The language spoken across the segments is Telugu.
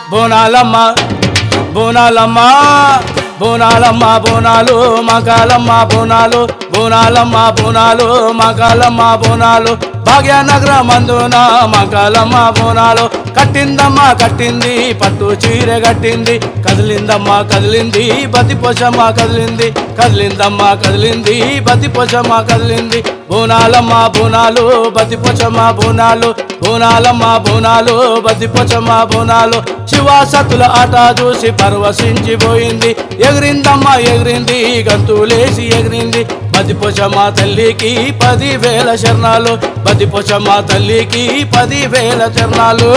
బోనాలమ్మ బోనాలమ్మ బోనాలమ్మ బోనాలు మకాలమ్మ బోనాలు బోనాలమ్మ బోనాలు మకాలమ్మ బోనాలు భాగ్యనగర మందున మకాలమ్మ బోనాలు కట్టిందమ్మ కట్టింది పట్టు చీర కట్టింది కదిలిందమ్మ కదిలింది బతి పొషమ్మ కదిలింది కదిలిందమ్మ కదిలింది బతి పొషమ్మ కదిలింది బోనాలమ్మ బోనాలు బతి పొషమ్మ బోనాలు బోనాలమ్మ బోనాలు బతి పొషమ్మ బోనాలు శివాసతుల ఆట చూసి పరవశించిపోయింది ఎగిరిందమ్మ ఎగిరింది గంతులేసి ఎగిరింది బతిపోచమ్మ తల్లికి పదివేల శరణాలు బతిపోచమ్మ తల్లికి పదివేల శరణాలు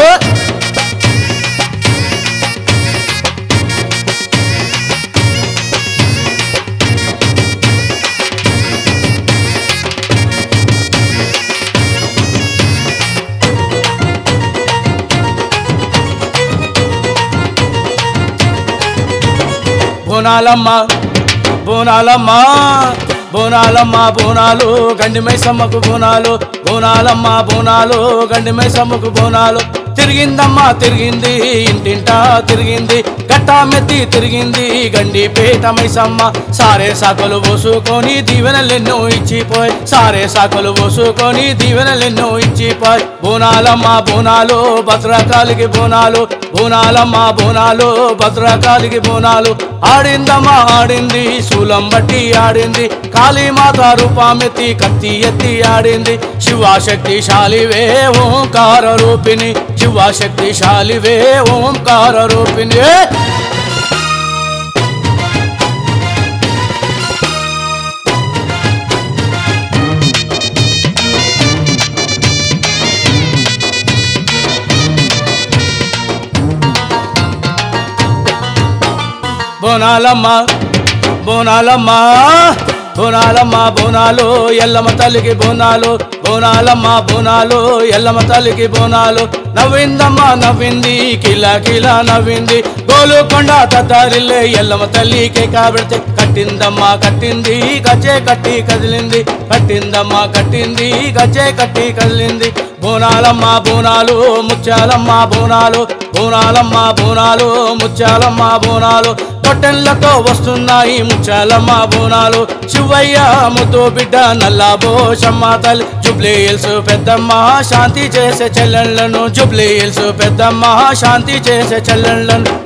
బోనాలమ్మ బోనాలమ్మ బోనాలమ్మ బోనాలు గండి మైసమ్మకు బోనాలు బోనాలమ్మ బోనాలు గండి మైసమ్మకు బోనాలు తిరిగిందమ్మ తిరిగింది ఇంటింటా తిరిగింది గట్టా మెత్తి తిరిగింది గండి పేట మైసమ్మ సారే సాకులు పోసుకొని దీవెనలెన్నో ఇచ్చిపోయి సారే సాకులు పోసుకొని దీవెనలెన్నో ఇచ్చిపోయి బోనాలమ్మ బోనాలు భద్రకాలికి బోనాలు బోనాలమ్మ బోనాలు భద్రకాలికి బోనాలు ఆడిందమ్మా ఆడింది శూలం బట్టి ఆడింది కాళీమాత రూపామెత్తి కత్తి ఎత్తి ఆడింది శివశక్తిశాలివే ఓంకార రూపిణి శివశక్తిశాలివే ఓంకార రూపిణి బోనాలమ్మ బోనాలమ్మ బోనాలమ్మ బోనాలు ఎల్లమ్మ తల్లికి బోనాలు బోనాలమ్మ బోనాలు ఎల్లమ్మ తల్లికి బోనాలు నవ్విందమ్మ నవ్వింది కిలా కిలా నవ్వింది గోలుకొండ తత్తారిల్లే ఎల్లమ్మ తల్లికి కాబడితే కట్టిందమ్మ కట్టింది గచ్చే కట్టి కదిలింది కట్టిందమ్మ కట్టింది గచ్చే కట్టి కదిలింది బోనాలమ్మ బోనాలు ముత్యాలమ్మ బోనాలు బోనాలమ్మ బోనాలు ముత్యాలమ్మ బోనాలు పొట్టెన్లతో వస్తున్నాయి ముత్యాలమ్మ బోనాలు శివయ్య ముద్దు బిడ్డ నల్లా బోషమ్మ తల్లి జుబ్లీ హిల్స్ పెద్దమ్మ శాంతి చేసే చెల్లెళ్ళను జుబ్లీ హిల్స్ పెద్దమ్మ శాంతి చేసే చెల్లెళ్ళను